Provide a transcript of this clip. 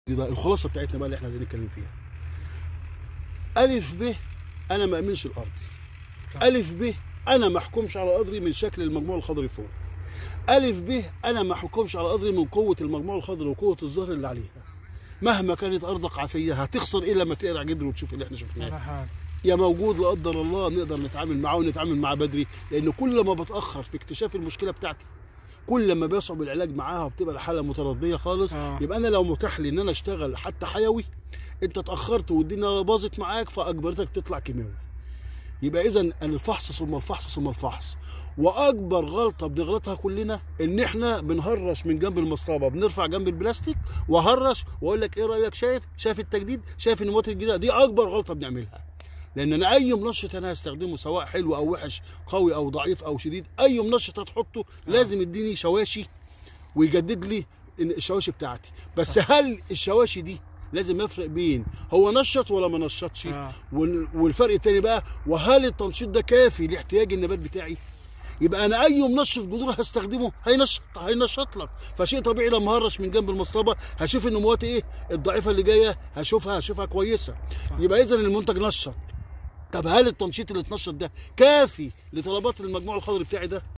دي بقى الخلاصه بتاعتنا بقى اللي احنا عايزين نتكلم فيها الف ب انا ما امنش الارض صح. الف ب انا ما احكمش على قدري من شكل المجموع الخضري فوق الف ب انا ما احكمش على قدري من قوه المجموع الخضري وقوه الظهر اللي عليها مهما كانت ارضك عافيه هتخسر ايه لما تقرع جدر وتشوف اللي احنا شفناه ولا حاجه يا موجود لا قدر الله نقدر نتعامل معاه ونتعامل معاه بدري لان كل ما بتاخر في اكتشاف المشكله بتاعتي كل ما بيصعب العلاج معاها وبتبقى الحاله مترديه خالص آه. يبقى انا لو متاح لي ان انا اشتغل حتى حيوي انت اتاخرت والدنيا باظت معاك فاجبرتك تطلع كيماوي يبقى اذا الفحص ثم الفحص ثم الفحص واكبر غلطه بنغلطها كلنا ان احنا بنهرش من جنب المصطبه بنرفع جنب البلاستيك وهرش واقول لك ايه رايك شايف شايف التجديد شايف النموات الجديده دي اكبر غلطه بنعملها لان انا اي منشط انا هستخدمه سواء حلو او وحش قوي او ضعيف او شديد اي منشط هتحطه لازم يديني شواشي ويجدد لي الشواشي بتاعتي بس هل الشواشي دي لازم افرق بين هو نشط ولا ما نشطش آه. وال- والفرق التاني بقى وهل التنشيط ده كافي لاحتياج النبات بتاعي يبقى انا اي منشط جذور هستخدمه هينشط هينشط لك فشيء طبيعي لما هرش من جنب المصطبه هشوف النموات ايه الضعيفه اللي جايه هشوفها هشوفها كويسه يبقى اذا المنتج نشط طب هل التنشيط اللي اتنشط ده كافي لطلبات المجموع الخضري بتاعي ده